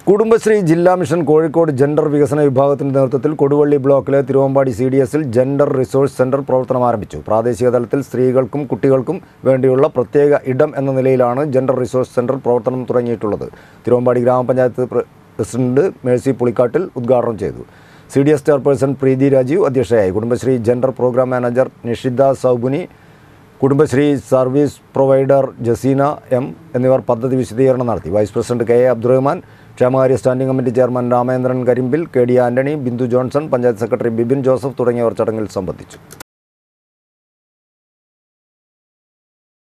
കുടുംബശ്രീ ജില്ലാ mission Kozhikode gender വികസന വിഭാഗത്തിന്റെ നേതൃത്വത്തിൽ കൊടുവള്ളി ബ്ലോക്കിലെ തിരുവമ്പാടി സി ഡി എസിൽ ജെൻഡർ റിസോഴ്സ് സെന്റർ പ്രവർത്തനം ആരംഭിച്ചു പ്രാദേശിക തലത്തിൽ സ്ത്രീകൾക്കും കുട്ടികൾക്കും വേണ്ടിയുള്ള പ്രത്യേക ഇടം എന്ന നിലയിലാണ് ജെൻഡർ റിസോഴ്സ് സെന്റർ പ്രവർത്തനം തുടങ്ങിയിട്ടുള്ളത് തിരുവമ്പാടി ഗ്രാമപഞ്ചായത്ത് പ്ര- പ്രസിഡന്റ് മേഴ്സി പുളിക്കാട്ടിൽ ഉദ്ഘാടനം ചെയ്തു C D S chairperson Preethi Rajeev അധ്യക്ഷയായി Kudumbashree gender programme manager Nishitha Soubuni Kudumbashree service provider Jaseena M എന്നിവർ പദ്ധതി വിശദീകരണം നടത്തി vice president K A Abdurahman ക്ഷേമകാര്യ standing committee chairman Ramendran Karimbil K D Antony Bindu Johnson panchayat secretary Bibin Joseph തുടങ്ങിയവർ ചടങ്ങിൽ സംബന്ധിച്ചു